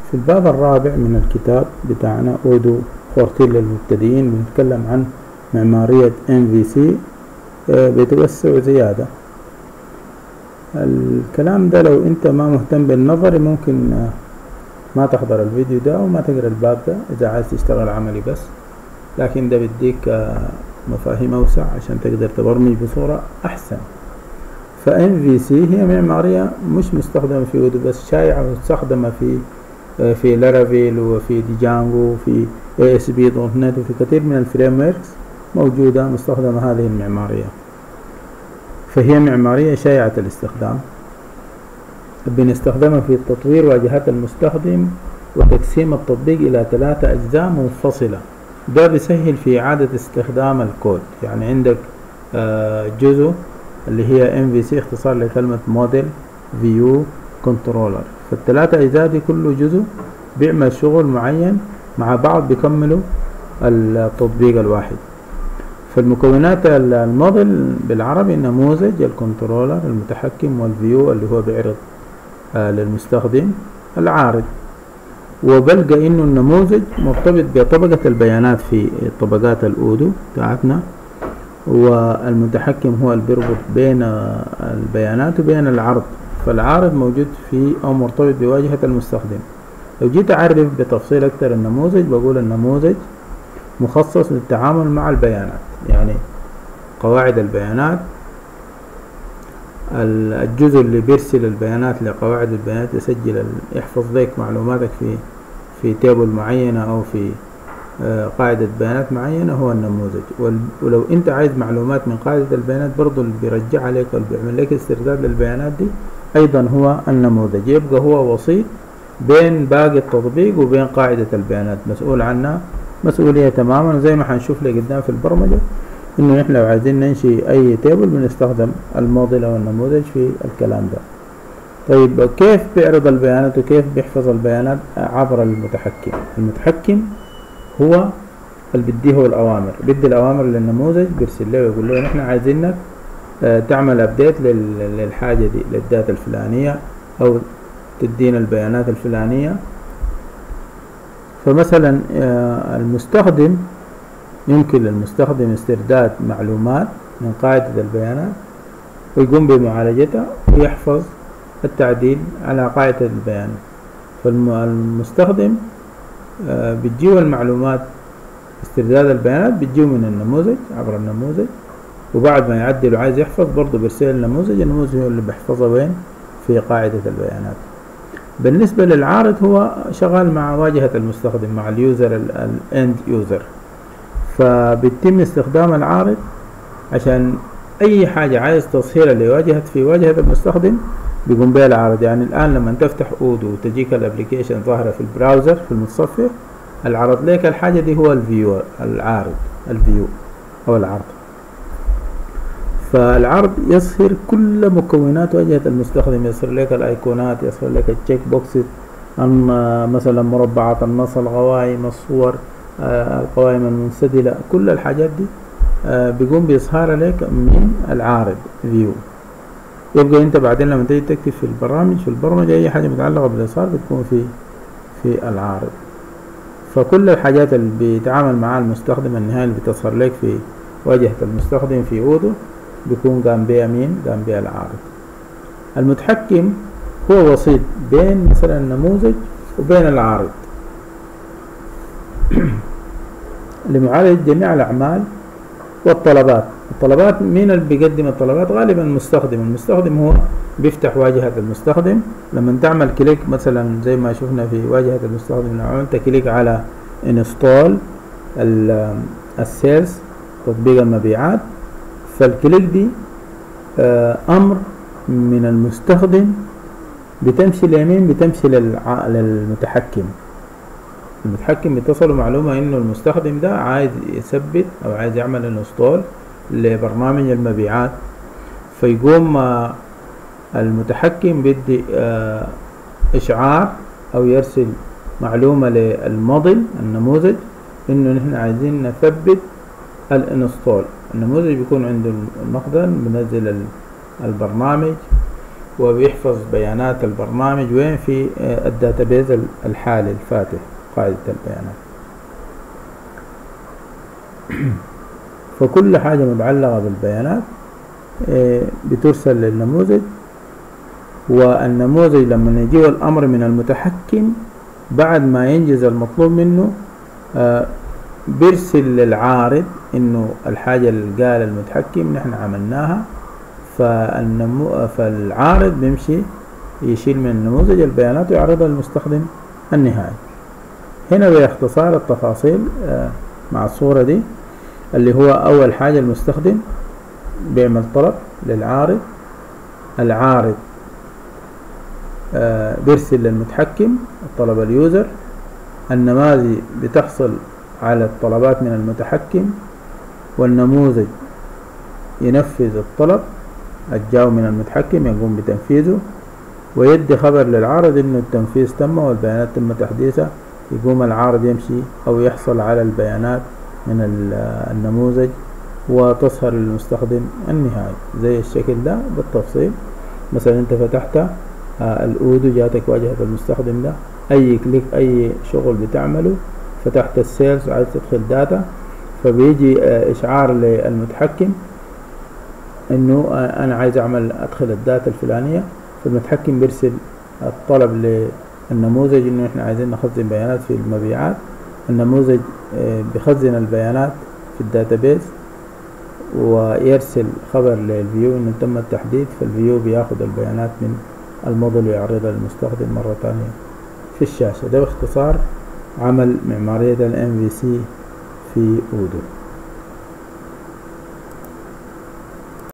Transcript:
في الباب الرابع من الكتاب بتاعنا أودو خورتين للمبتدئين بنتكلم عن معمارية MVC آه، بتوسع زيادة الكلام ده لو انت ما مهتم بالنظري ممكن آه، ما تحضر الفيديو ده وما تقرا الباب ده اذا عايز تشتغل عملي بس لكن ده بيديك آه، مفاهيم اوسع عشان تقدر تبرمج بصورة احسن ف MVC هي معمارية مش مستخدمة في اودو بس شائعة مستخدمة في في لارافيل وفي ديجانجو وفي اي اس بي دوت نت وفي كثير من الفريم وركس موجودة مستخدمة هذه المعمارية فهي معمارية شائعة الاستخدام بنستخدمها في تطوير واجهات المستخدم وتقسيم التطبيق إلى ثلاثة أجزاء منفصلة ده بيسهل في إعادة استخدام الكود يعني عندك جزء اللي هي MVC اختصار لكلمة موديل فيو كنترولر فالثلاثة أجزاء دي كل جزء بيعمل شغل معين مع بعض بيكملوا التطبيق الواحد فالمكونات الموديل بالعربي النموذج الكنترولر المتحكم والفيو اللي هو بيعرض آه للمستخدم العارض وبلقى انه النموذج مرتبط بطبقة البيانات في طبقات الاودو بتاعتنا والمتحكم هو اللي بيربط بين البيانات وبين العرض فالعارض موجود في او مرتبط بواجهة المستخدم لو جيت اعرف بتفصيل اكتر النموذج بقول النموذج مخصص للتعامل مع البيانات يعني قواعد البيانات الجزء اللي بيرسل البيانات لقواعد البيانات يسجل يحفظ لك معلوماتك في في تيبل معينة أو في قاعدة بيانات معينة هو النموذج ولو أنت عايز معلومات من قاعدة البيانات برضو اللي بيرجعها لك واللي بيعمل لك استرداد للبيانات دي أيضا هو النموذج يبقى هو وسيط بين باقي التطبيق وبين قاعدة البيانات مسؤول عنها مسؤولية تماما زي ما حنشوف لي قدام في البرمجة انه احنا لو عايزين ننشي اي تيبل بنستخدم الموديل او النموذج في الكلام ده طيب كيف بيعرض البيانات وكيف بيحفظ البيانات عبر المتحكم المتحكم هو اللي بديه هو الاوامر بدي الاوامر للنموذج بيرسل له ويقول له نحن عايزينك تعمل ابديت للحاجة دي للداتا الفلانية او تدينا البيانات الفلانية فمثلا المستخدم يمكن للمستخدم استرداد معلومات من قاعدة البيانات ويقوم بمعالجتها ويحفظ التعديل على قاعدة البيانات فالمستخدم بتجيه المعلومات استرداد البيانات بتجيه من النموذج عبر النموذج وبعد ما يعدل وعايز يحفظ برضه بيرسل النموذج النموذج هو اللي بيحفظه وين في قاعدة البيانات بالنسبة للعارض هو شغال مع واجهة المستخدم مع اليوزر الاند يوزر فبيتم استخدام العارض عشان اي حاجة عايز تصهيرها لواجهة في واجهة المستخدم بيقوم بها العارض يعني الان لما تفتح اودو وتجيك الابليكيشن ظاهرة في البراوزر في المتصفح العرض لك الحاجة دي هو الفيو العارض الفيو او العرض فالعرض يظهر كل مكونات واجهة المستخدم يظهر لك الايقونات يظهر لك التشيك بوكسز مثلا مربعات النص القوائم الصور القوائم المنسدلة كل الحاجات دي بيقوم بإظهارها لك من العارض فيو يبقى انت بعدين لما تيجي تكتب في البرامج في البرمجة اي حاجة متعلقة بالإظهار بتكون في في العارض فكل الحاجات اللي بيتعامل معها المستخدم النهائي اللي بتظهر لك في واجهة المستخدم في اودو بيكون قام بها مين قام بها العارض المتحكم هو وسيط بين مثلا النموذج وبين العارض لمعالجة جميع الأعمال والطلبات الطلبات مين اللي بيقدم الطلبات غالبا المستخدم المستخدم هو بيفتح واجهة المستخدم لما تعمل كليك مثلا زي ما شفنا في واجهة المستخدم لو عملت كليك على انستول السيلز تطبيق المبيعات فالكليك دي أمر من المستخدم بتمشي اليمين بتمشي للمتحكم المتحكم بيتصل معلومة انه المستخدم ده عايز يثبت او عايز يعمل انستول لبرنامج المبيعات فيقوم المتحكم بدي اشعار او يرسل معلومة للموديل النموذج انه نحن عايزين نثبت الانستول النموذج بيكون عنده المخزن بنزل البرنامج وبيحفظ بيانات البرنامج وين في الداتابيز الحالي الفاتح قاعدة البيانات فكل حاجة متعلقة بالبيانات بترسل للنموذج والنموذج لما يجيه الأمر من المتحكم بعد ما ينجز المطلوب منه بيرسل للعارض انه الحاجة اللي قال المتحكم نحن عملناها فالنمو فالعارض بيمشي يشيل من النموذج البيانات ويعرضها للمستخدم النهائي هنا باختصار التفاصيل مع الصورة دي اللي هو أول حاجة المستخدم بيعمل طلب للعارض العارض بيرسل للمتحكم الطلب اليوزر النماذج بتحصل على الطلبات من المتحكم والنموذج ينفذ الطلب الجاو من المتحكم يقوم بتنفيذه ويدي خبر للعارض انه التنفيذ تم والبيانات تم تحديثها يقوم العارض يمشي او يحصل على البيانات من النموذج وتظهر للمستخدم النهائي زي الشكل ده بالتفصيل مثلا انت فتحت الاودو جاتك واجهة المستخدم ده اي كليك اي شغل بتعمله فتحت السيلز وعايز تدخل داتا فبيجي اشعار للمتحكم انه انا عايز اعمل ادخل الداتا الفلانية فالمتحكم بيرسل الطلب للنموذج انه احنا عايزين نخزن بيانات في المبيعات النموذج بيخزن البيانات في الداتابيز ويرسل خبر للفيو انه تم التحديث فالفيو بياخد البيانات من الموديل ويعرضها للمستخدم مرة تانية في الشاشة ده باختصار عمل معمارية ال MVC في أودو